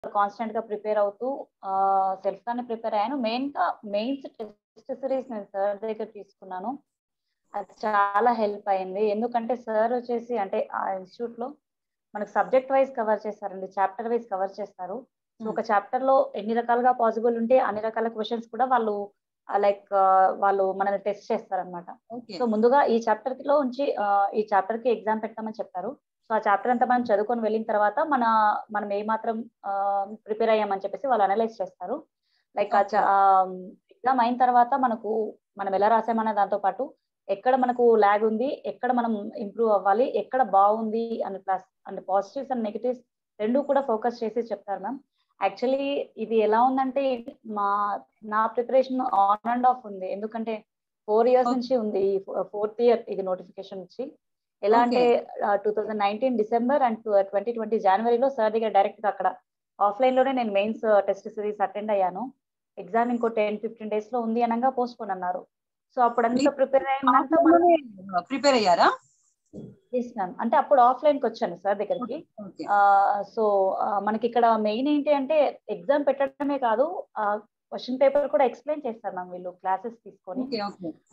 Constant గా prepare అవుతూ self గానే ప్రిపేర్ అయ్యాను మెయిన్ గా మెయిన్స్ టెస్ట్ సిరీస్ నేను సార్ దగ్గర తీసుకున్నాను అది చాలా హెల్ప్ అయింది ఎందుకంటే సార్ వచ్చేసి అంటే ఆ ఇన్స్టిట్యూట్ లో మనకు సబ్జెక్ట్ వైజ్ కవర్ చేస్తారండి చాప్టర్ వైజ్ కవర్ చేస్తారు సో ఒక చాప్టర్ లో ఎన్ని రకాలుగా పాసిబుల్ ఉంటే అన్ని రకాల క్వశ్చన్స్ కూడా వాళ్ళు లైక్ వాళ్ళు మనల్ని టెస్ట్ చేస్తారనమాట ఓకే సో ముందుగా ఈ చాప్టర్ లో ఉంచి ఆ, ఈ చాప్టర్ కి ఎగ్జామ్ పెట్టామని చెప్తారు సో ఆ చాప్టర్ అంతా మనం చదువుకొని వెళ్ళిన తర్వాత మన మనం ఏ మాత్రం ప్రిపేర్ అయ్యామని చెప్పేసి వాళ్ళు అనలైజ్ చేస్తారు లైక్ Okay. ఎగ్జామ్ అయిన తర్వాత మనకు మనం ఎలా రాసామన్న దాంతో పాటు ఎక్కడ మనకు ల్యాగ్ ఉంది ఎక్కడ మనం ఇంప్రూవ్ అవ్వాలి ఎక్కడ బాగుంది అని plus and positives and negatives రెండు కూడా ఫోకస్ చేసి చెప్తారు మ్యామ్ యాక్చువల్లీ ఇది ఎలా ఉందంటే మా నా ప్రిపరేషన్ ఆన్ అండ్ ఆఫ్ ఉంది ఎందుకంటే ఫోర్ ఇయర్స్ Okay. నుంచి ఉంది ఫోర్త్ ఇయర్ ఇది నోటిఫికేషన్ వచ్చి ఎలా అంటే two thousand nineteen December and twenty twenty జనవరిలో సార్ దగ్గర డైరెక్ట్ గా అక్కడ ఆఫ్లైన్ లోనే నేను మెయిన్స్ టెస్ట్ సిరీస్ అటెండ్ అయ్యాను ఎగ్జామ్ ఇంకో టెన్ ఫిఫ్టీన్ డేస్ లో ఉంది అనగా పోస్ట్ పోన్ అన్నారు సో అప్పుడంతా ప్రిపేర్ అయినంత ప్రిపేర్ అయ్యారా చేసినాను అంటే అప్పుడు ఆఫ్లైన్ కి వచ్చాను సార్ దగ్గరికి ఓకే సో మనకి ఇక్కడ మెయిన్ ఏంటి అంటే ఎగ్జామ్ పెట్టడమే కాదు క్వశ్చన్ పేపర్ కూడా ఎక్స్ప్లెయిన్ చేస్తారు మ్యామ్ వీళ్ళు క్లాసెస్ తీసుకొని ఓకే ఓకే